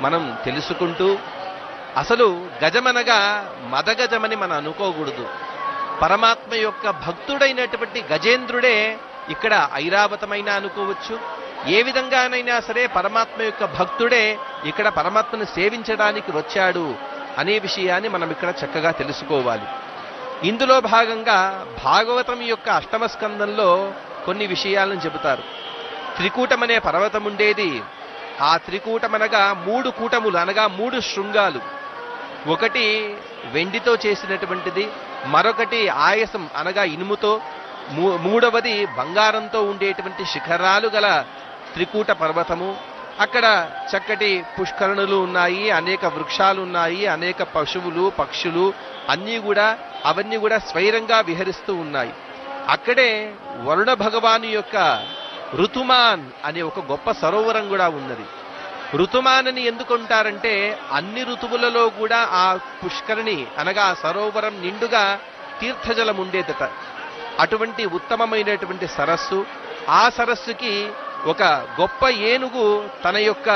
మనం తెలుసుకుంటూ అసలు గజమనగా మదగజమని మనం అనుకోకూడదు పరమాత్మ యొక్క భక్తుడైనటువంటి గజేంద్రుడే ఇక్కడ ఐరావతమైన అనుకోవచ్చు ఏ విధంగానైనా సరే పరమాత్మ యొక్క భక్తుడే ఇక్కడ పరమాత్మను సేవించడానికి వచ్చాడు అనే విషయాన్ని మనం ఇక్కడ చక్కగా తెలుసుకోవాలి ఇందులో భాగంగా భాగవతం యొక్క అష్టమ స్కందంలో కొన్ని విషయాలను చెబుతారు త్రికూటం అనే పర్వతం ఉండేది ఆ త్రికూటం అనగా మూడు కూటములు అనగా మూడు శృంగాలు ఒకటి వెండితో చేసినటువంటిది మరొకటి ఆయాసం అనగా ఇనుముతో మూ- మూడవది బంగారంతో ఉండేటువంటి శిఖరాలు గల త్రికూట పర్వతము అక్కడ చక్కటి పుష్కరణులు ఉన్నాయి అనేక వృక్షాలు ఉన్నాయి అనేక పశువులు పక్షులు అన్నీ కూడా అవన్నీ కూడా స్వైరంగా విహరిస్తూ ఉన్నాయి అక్కడే వరుణ భగవాను యొక్క ఋతుమాన్ అనే ఒక గొప్ప సరోవరం కూడా ఉన్నది ఋతుమానని ఎందుకుంటారంటే అన్ని ఋతువులలో కూడా ఆ పుష్కరిణి అనగా ఆ సరోవరం నిండుగా తీర్థజలం ఉండేదట అటువంటి ఉత్తమమైనటువంటి సరస్సు ఆ సరస్సుకి ఒక గొప్ప ఏనుగు తన యొక్క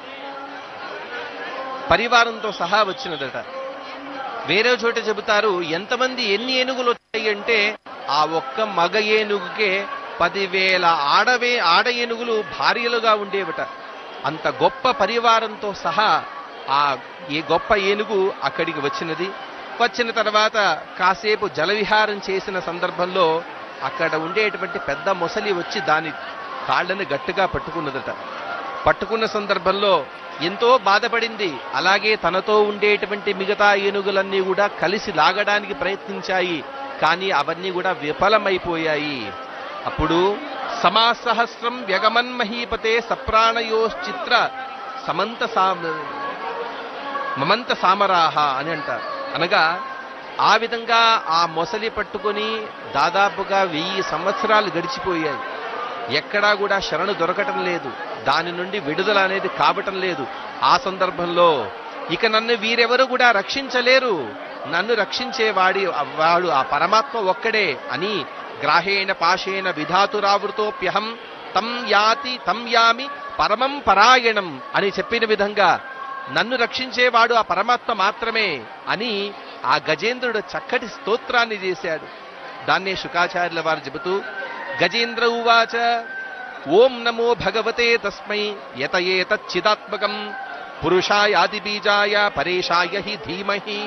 పరివారంతో సహా వచ్చినదట వేరే చోట చెబుతారు ఎంతమంది ఎన్ని ఏనుగులు వచ్చాయి అంటే ఆ ఒక్క మగ ఏనుగుకే పదివేల ఆడవే ఆడ ఏనుగులు భార్యలుగా ఉండేవట అంత గొప్ప పరివారంతో సహా ఆ ఈ గొప్ప ఏనుగు అక్కడికి వచ్చినది వచ్చిన తర్వాత కాసేపు జలవిహారం చేసిన సందర్భంలో అక్కడ ఉండేటువంటి పెద్ద మొసలి వచ్చి దాని కాళ్ళని గట్టిగా పట్టుకున్నదట పట్టుకున్న సందర్భంలో ఎంతో బాధపడింది అలాగే తనతో ఉండేటువంటి మిగతా ఏనుగులన్నీ కూడా కలిసి లాగడానికి ప్రయత్నించాయి కానీ అవన్నీ కూడా విఫలమైపోయాయి అప్పుడు సమాసహస్రం వ్యగమన్ మహీపతే సప్రాణయోశ్చిత్ర సమంత సామ మమంత సామరాహ అని అంటారు అనగా ఆ విధంగా ఆ మొసలి పట్టుకొని దాదాపుగా వెయ్యి సంవత్సరాలు గడిచిపోయాయి ఎక్కడా కూడా శరణు దొరకటం లేదు దాని నుండి విడుదల అనేది కావటం లేదు ఆ సందర్భంలో ఇక నన్ను వీరెవరు కూడా రక్షించలేరు నన్ను రక్షించేవాడి వాడు ఆ పరమాత్మ ఒక్కడే అని గ్రాహేణ పాశేన విధాతురావృతోప్యహం తం యాతి తం యామి పరమం పరాయణం అని చెప్పిన విధంగా నన్ను రక్షించేవాడు ఆ పరమాత్మ మాత్రమే అని ఆ గజేంద్రుడు చక్కటి స్తోత్రాన్ని చేశాడు దాన్నే శుకాచార్యుల వారు చెబుతూ గజేంద్ర ఉవాచ ఓం నమో భగవతే తస్మై యతయేతచ్చిదాత్మకం పురుషాయాది బీజాయ పరేషాయ హి ధీమహి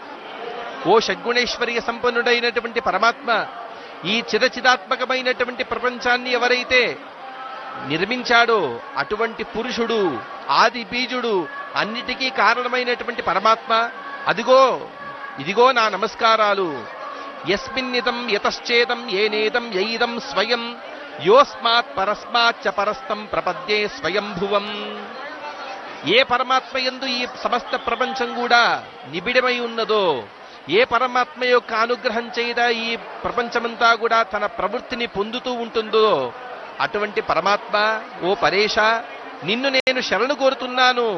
ఓ షడ్గుణేశ్వర్య సంపన్నుడైనటువంటి పరమాత్మ ఈ చిరచిదాత్మకమైనటువంటి ప్రపంచాన్ని ఎవరైతే నిర్మించాడో అటువంటి పురుషుడు ఆది బీజుడు అన్నిటికీ కారణమైనటువంటి పరమాత్మ అదిగో ఇదిగో నా నమస్కారాలు యస్మిన్నితం యతశ్చేదం ఏనేదం యైదం స్వయం యోస్మాత్ పరస్మాచ్చ పరస్తం ప్రపద్యే స్వయంభువం ఏ పరమాత్మ యందు ఈ సమస్త ప్రపంచం కూడా నిబిడమై ఉన్నదో ఏ పరమాత్మ యొక్క అనుగ్రహం చేయదా ఈ ప్రపంచమంతా కూడా తన ప్రవృత్తిని పొందుతూ ఉంటుందో అటువంటి పరమాత్మ ఓ పరేష నిన్ను నేను శరణు కోరుతున్నాను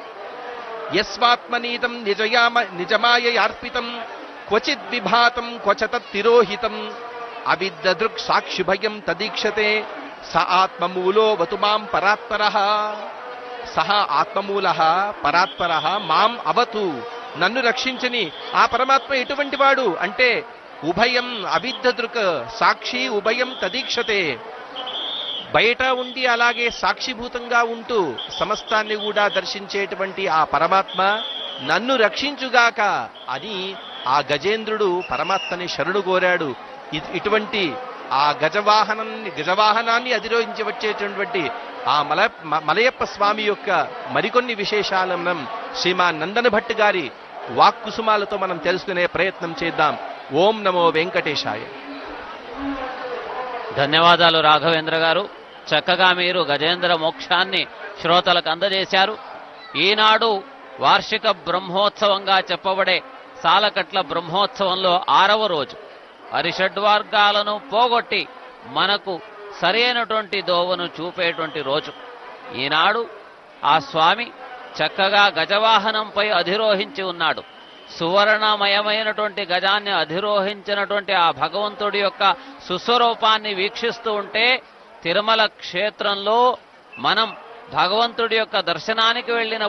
యస్వాత్మనీతం నిజయామ నిజమాయయార్పితం క్వచిద్ విభాతం క్వచత తిరోహితం అవిద్దదృక్ సాక్షిభయం తదీక్షతే స ఆత్మమూలో వతు మాం పరాత్పర సహ ఆత్మమూల పరాత్పర మాం అవతు నన్ను రక్షించని ఆ పరమాత్మ ఎటువంటి వాడు అంటే ఉభయం అవిద్దదృక్ సాక్షి ఉభయం తదీక్షతే బయట ఉండి అలాగే సాక్షిభూతంగా ఉంటూ సమస్తాన్ని కూడా దర్శించేటువంటి ఆ పరమాత్మ నన్ను రక్షించుగాక అని ఆ గజేంద్రుడు పరమాత్మని శరణు కోరాడు ఇ- ఇటువంటి ఆ గజవాహనాన్ని గజవాహనాన్ని అధిరోహించి వచ్చేటటువంటి ఆ మల మ- మలయప్ప స్వామి యొక్క మరికొన్ని విశేషాలను మనం శ్రీమాన్ నందన భట్ గారి వాక్కుసుమాలతో మనం తెలుసుకునే ప్రయత్నం చేద్దాం ఓం నమో వెంకటేశాయ ధన్యవాదాలు రాఘవేంద్ర గారు చక్కగా మీరు గజేంద్ర మోక్షాన్ని శ్రోతలకు అందజేశారు ఈనాడు వార్షిక బ్రహ్మోత్సవంగా చెప్పబడే సాలకట్ల బ్రహ్మోత్సవంలో ఆరవ రోజు హరిషడ్వర్గాలను పోగొట్టి మనకు సరైనటువంటి దోవను చూపేటువంటి రోజు ఈనాడు ఆ స్వామి చక్కగా గజవాహనంపై అధిరోహించి ఉన్నాడు సువర్ణమయమైనటువంటి గజాన్ని అధిరోహించినటువంటి ఆ భగవంతుడి యొక్క సుస్వరూపాన్ని వీక్షిస్తూ ఉంటే తిరుమల క్షేత్రంలో మనం భగవంతుడి యొక్క దర్శనానికి వెళ్ళిన